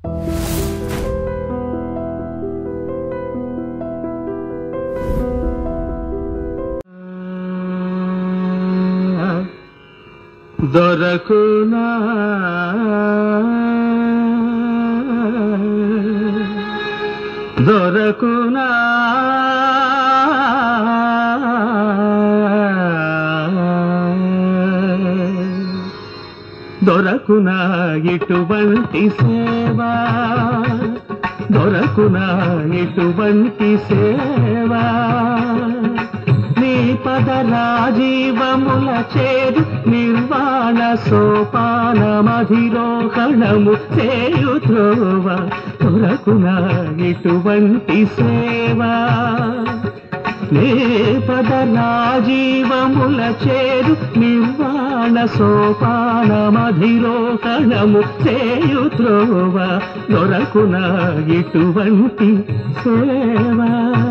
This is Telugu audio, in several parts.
దొరకునా దొరకునా దొరకునా ఇటువంటి సేవా దొరకునా ఇటువంటి సేవా నీ పద రాజీవముల చేరు నిర్వాణ సోపాన మధిరోహణము చేయు త్రోవ దొరకునా ఇటువంటి సేవా నే పద రాజీవముల చేరు నిర్వాణ సోపాన మధిరోహణము చేయు త్రోవ దొరకున ఇటువంటి సేవా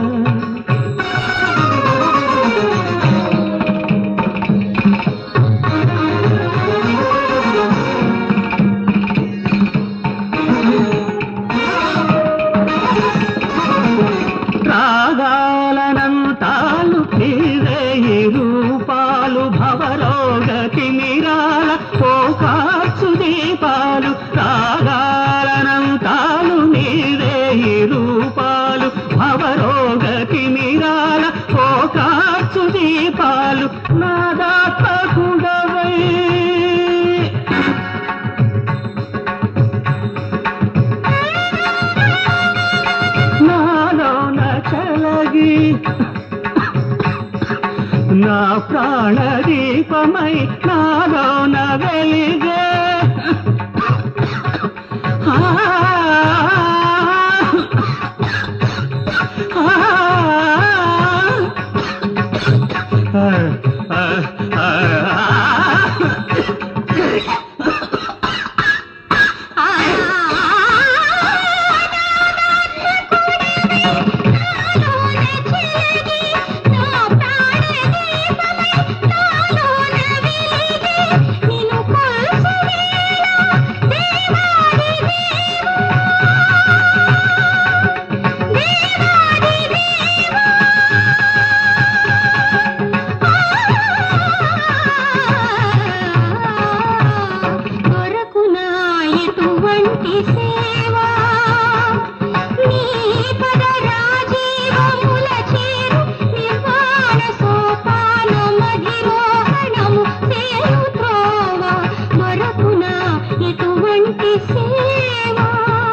రాగాలనంతాలు నీవే ఈ రూపాలు భవరోగ తిమిరాల పోకాచు దీపాలు రాగాలనంతాలు నీవే ఈ రూపాలు భవరోగ తిమిరాల పోకాచు దీపాలు నాదాత్మకుడవై నాలోన చలగి నా ప్రాణ దీపమై నాలోన వెలిగే ఆ, ఆ, ఆ, ఆ, దొరకునా ఎటువంటి సేవా నీ పద రాజీవముల చేరు నిర్వాణ సోపాన మధిరోహణము సేరు త్రోవ దొరకునా ఎటువంటి సేవా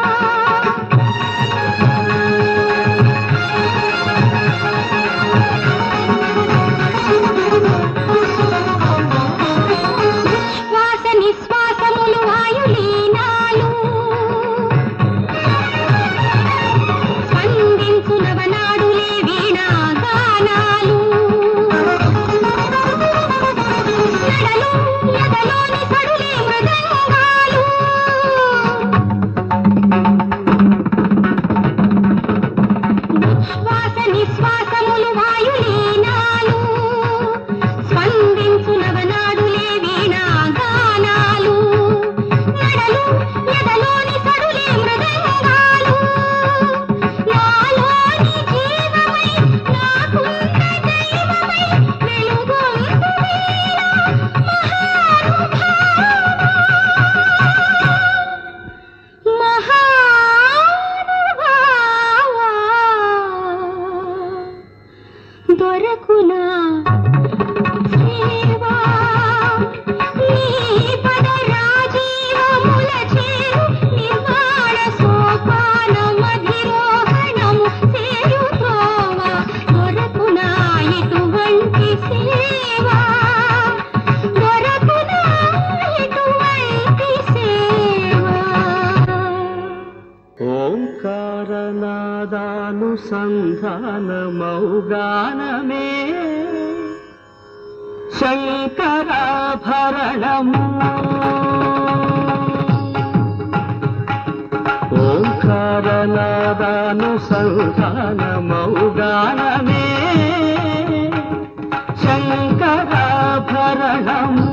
శ్వాస నిశ్వాసములు వాయులీనాలు స్పందించు నవనాడులే వీణా గానాలు నడలు ఎదలోని సడులే మృదంగాలు శ్వాస నిశ్వాసములు వాయులీనాలు స్పందించు నవనాడులే వీణా గానాలు నడలు ఎదలోని సడులే మృదంగాలు నాలోని జీవమై నాకున్న దైవమై వెలుగొందు మహానుభావా దొరకునా సేవా నీ పద రాజీవముల చేరు నిర్వాణ సోపాన మధిరోహణము సేరు త్రోవ దొరకునా ఇటువంటి సేవా దొరకునా ఇటువంటి సేవా ఓంకారనాదానుసంధానమౌగానమే శంకరాభరణము ఓంకారనాదానుసంధానమౌగానమే శంకరాభరణము